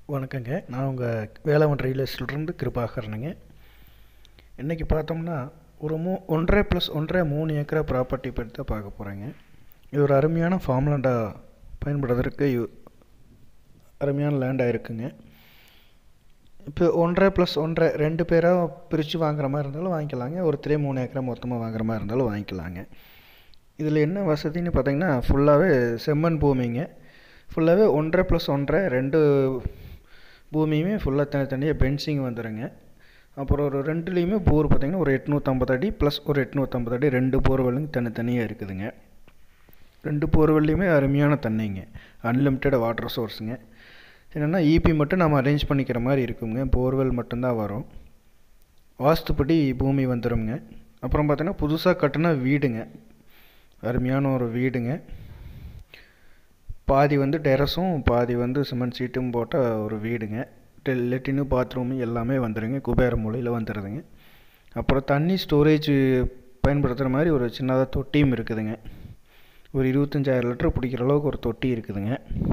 வணக்கங்க நான் உங்கள் வேளாண் ரியல் எஸ்டேட்லேருந்து கிருபாகரனுங்க இன்றைக்கி பார்த்தோம்னா ஒரு மூ ஒன்றரை ப்ளஸ் ஒன்றரை மூணு ஏக்கரா ப்ராப்பர்ட்டி பற்றி தான் பார்க்க போகிறேங்க இது ஒரு அருமையான ஃபார்ம் லேண்டாக பயன்படுவதற்கு யு- அருமையான லேண்டாக இருக்குங்க இப்போ ஒன்றரை ப்ளஸ் ஒன்றரை ரெண்டு பேராக பிரித்து வாங்குற மாதிரி இருந்தாலும் வாங்கிக்கலாங்க ஒருத்தரே மூணு ஏக்கரா மொத்தமாக வாங்குற மாதிரி இருந்தாலும் வாங்கிக்கலாங்க இதில் என்ன வசதின்னு பார்த்தீங்கன்னா ஃபுல்லாகவே செம்மண் பூமிங்க ஃபுல்லாகவே ஒன்றரை ப்ளஸ் ஒன்றரை ரெண்டு பூமியுமே ஃபுல்லாக தனித்தனியாக பென்சிங் வந்துடுங்க அப்புறம் ஒரு ரெண்டுலேயுமே போர் பார்த்தீங்கன்னா ஒரு எட்நூற்றம்பது அடி ப்ளஸ் ஒரு எட்நூற்றம்பது அடி ரெண்டு போர்வெல்லும் தனித்தனியாக இருக்குதுங்க ரெண்டு போர்வெல்லையுமே அருமையான தண்ணிங்க அன்லிமிட்டெட் வாட்டர் சோர்ஸுங்க என்னென்னா ஈபி மட்டும் நம்ம அரேஞ்ச் பண்ணிக்கிற மாதிரி இருக்குங்க போர்வெல் மட்டும்தான் வரும் வாஸ்துப்படி பூமி வந்துடுங்க அப்புறம் பார்த்தீங்கன்னா புதுசாக கட்டின வீடுங்க அருமையான ஒரு வீடுங்க பாதி வந்து டெரஸும் பாதி வந்து சிமெண்ட் சீட்டும் போட்ட ஒரு வீடுங்க டெ- லெட்டினு பாத்ரூம் எல்லாமே வந்துடுங்க குபேர மூலையில் வந்துடுதுங்க அப்புறம் தண்ணி ஸ்டோரேஜ் பயன்படுத்துகிற மாதிரி ஒரு சின்னதாக தொட்டியும் இருக்குதுங்க ஒரு இருபத்தஞ்சாயிரம் லிட்டர் பிடிக்கிற அளவுக்கு ஒரு தொட்டி இருக்குதுங்க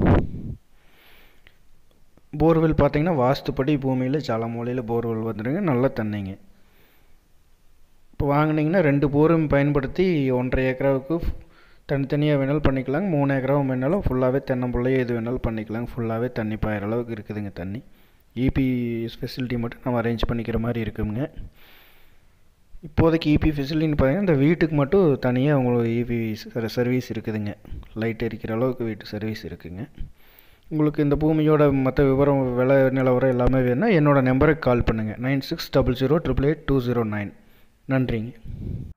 போர்வெல் பார்த்தீங்கன்னா வாஸ்துப்படி பூமியில் ஜல மூலையில் போர்வெல் வந்துடுங்க நல்ல தண்ணிங்க இப்போ வாங்குனீங்கன்னா ரெண்டு போரும் பயன்படுத்தி ஒன்றரை ஏக்கராவுக்கு தனித்தனியாக வேணாலும் பண்ணிக்கலாங்க மூணு ஏக்கராவும் வேணாலும் ஃபுல்லாகவே தென்னம்பிள்ளையே எது வேணாலும் பண்ணிக்கலாங்க ஃபுல்லாகவே தண்ணி பாயிற அளவுக்கு இருக்குதுங்க தண்ணி இபி ஃபெசிலிட்டி மட்டும் நம்ம அரேஞ்ச் பண்ணிக்கிற மாதிரி இருக்குங்க இப்போதைக்கு இபி ஃபெசிலிட்டின்னு பார்த்தீங்கன்னா இந்த வீட்டுக்கு மட்டும் தனியாக உங்களுக்கு இபி சர்வீஸ் இருக்குதுங்க லைட் எரிக்கிற அளவுக்கு வீட்டு சர்வீஸ் இருக்குங்க உங்களுக்கு இந்த பூமியோட மற்ற விவரம் விலை நிலவரம் எல்லாமே வேணும்னா என்னோடய நம்பருக்கு கால் பண்ணுங்கள் nine six double zero triple eight two zero nine நன்றிங்க